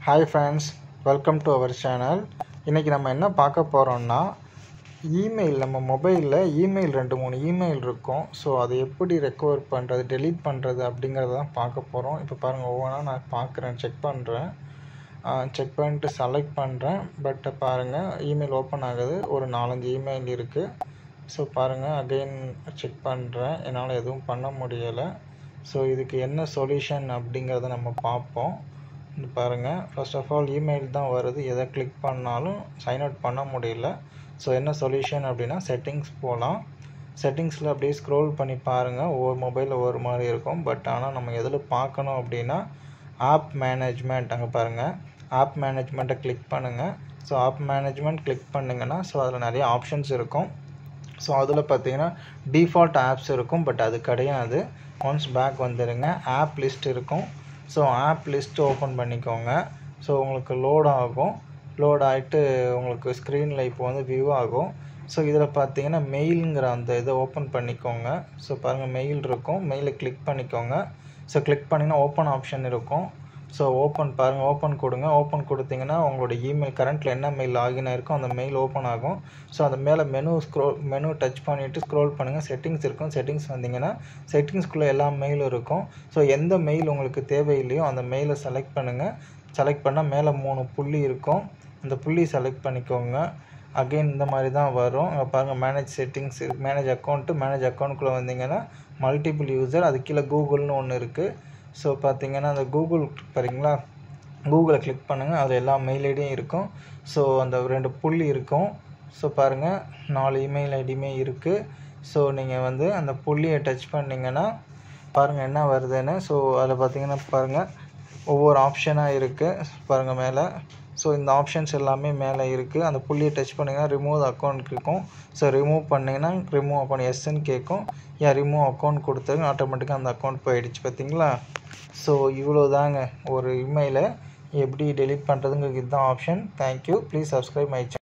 hi friends welcome to our channel இன்றைக்கி நம்ம என்ன பார்க்க போகிறோம்னா இமெயில் நம்ம மொபைலில் இமெயில் ரெண்டு மூணு இமெயில் இருக்கும் ஸோ அதை எப்படி ரெக்கவர் பண்ணுறது டெலீட் பண்ணுறது அப்படிங்கிறத தான் பார்க்க போகிறோம் இப்போ பாருங்கள் ஒவ்வொன்றா நான் பார்க்குறேன் செக் பண்ணுறேன் செக் பண்ணிட்டு செலக்ட் பண்ணுறேன் பட் பாருங்கள் இமெயில் ஓப்பன் ஆகுது ஒரு நாலஞ்சு இமெயில் இருக்குது ஸோ பாருங்கள் அகைன் செக் பண்ணுறேன் என்னால் எதுவும் பண்ண முடியலை ஸோ இதுக்கு என்ன சொல்யூஷன் அப்படிங்கிறத நம்ம பார்ப்போம் இது பாருங்கள் ஃபர்ஸ்ட் ஆஃப் ஆல் இமெயில் தான் வருது எதை கிளிக் பண்ணாலும் சைன் அவுட் பண்ண முடியல ஸோ என்ன சொல்யூஷன் அப்படின்னா செட்டிங்ஸ் போகலாம் செட்டிங்ஸில் அப்படியே ஸ்க்ரோல் பண்ணி பாருங்கள் ஒவ்வொரு மொபைலில் ஒவ்வொரு மாதிரி இருக்கும் பட் ஆனால் நம்ம எதில் பார்க்கணும் அப்படின்னா ஆப் மேனேஜ்மெண்ட் அங்கே பாருங்கள் ஆப் மேனேஜ்மெண்ட்டை கிளிக் பண்ணுங்கள் ஸோ ஆப் மேனேஜ்மெண்ட் கிளிக் பண்ணிங்கன்னா ஸோ அதில் நிறைய ஆப்ஷன்ஸ் இருக்கும் ஸோ அதில் பார்த்தீங்கன்னா டிஃபால்ட் ஆப்ஸ் இருக்கும் பட் அது கிடையாது ஒன்ஸ் பேக் வந்துடுங்க ஆப் லிஸ்ட் இருக்கும் ஸோ ஆப் லிஸ்ட் ஓப்பன் பண்ணிக்கோங்க ஸோ உங்களுக்கு லோட் ஆகும் லோட் ஆகிட்டு உங்களுக்கு ஸ்க்ரீனில் இப்போ வந்து வியூ ஆகும் ஸோ இதில் பார்த்தீங்கன்னா மெயிலுங்கிற அந்த இதை ஓப்பன் பண்ணிக்கோங்க ஸோ பாருங்கள் மெயில் இருக்கும் மெயிலை கிளிக் பண்ணிக்கோங்க ஸோ கிளிக் பண்ணிங்கன்னா ஓப்பன் ஆப்ஷன் இருக்கும் ஸோ ஓப்பன் பாருங்கள் ஓப்பன் கொடுங்க ஓப்பன் கொடுத்தீங்கன்னா உங்களோட இமெயில் கரண்ட்டில் என்ன மெயில் லாகின் ஆயிருக்கோ அந்த மெயில் ஓப்பன் ஆகும் ஸோ அது மேலே மெனு ஸ்க்ரோல் மெனு டச் பண்ணிவிட்டு ஸ்க்ரோல் பண்ணுங்கள் செட்டிங்ஸ் இருக்கும் செட்டிங்ஸ் வந்தீங்கன்னா செட்டிங்ஸ்குள்ளே எல்லா மெயிலும் இருக்கும் ஸோ எந்த மெயில் உங்களுக்கு தேவையில்லையோ அந்த மெயிலை செலக்ட் பண்ணுங்கள் செலக்ட் பண்ணால் மேலே மூணு புள்ளி இருக்கும் அந்த புள்ளி செலக்ட் பண்ணிக்கோங்க அகெயின் இந்த மாதிரி தான் வரும் அங்கே பாருங்கள் manage settings manage account manage அக்கௌண்ட்டுக்குள்ளே வந்தீங்கன்னா மல்டிபிள் யூசர் அது கீழே கூகுள்னு ஒன்று இருக்குது ஸோ பார்த்தீங்கன்னா அந்த கூகுள் பாருங்களா கூகுளை கிளிக் பண்ணுங்கள் அது எல்லா மெயில் ஐடியும் இருக்கும் ஸோ அந்த ரெண்டு புள்ளி இருக்கும் ஸோ பாருங்கள் நாலு இமெயில் ஐடியுமே இருக்குது ஸோ நீங்கள் வந்து அந்த புள்ளியை டச் பண்ணிங்கன்னா பாருங்கள் என்ன வருதுன்னு ஸோ அதில் பார்த்தீங்கன்னா பாருங்கள் ஒவ்வொரு ஆப்ஷனாக இருக்குது பாருங்கள் மேலே ஸோ இந்த ஆப்ஷன்ஸ் எல்லாமே மேலே இருக்குது அந்த புள்ளியை டச் பண்ணிங்கன்னா ரிமூவ் அக்கௌண்ட் இருக்கும் ஸோ ரிமூவ் பண்ணிங்கன்னா ரிமூவ் அக்கௌண்ட் எஸ்ன்னு கேட்கும் ஏன் ரிமூவ் அக்கௌண்ட் கொடுத்தது ஆட்டோமேட்டிக்காக அந்த அக்கௌண்ட் போயிடுச்சு பார்த்தீங்களா ஸோ இவ்வளோ தாங்க ஒரு இமெயிலை எப்படி டெலிட் பண்ணுறதுங்கிறது இதுதான் option thank you please subscribe my channel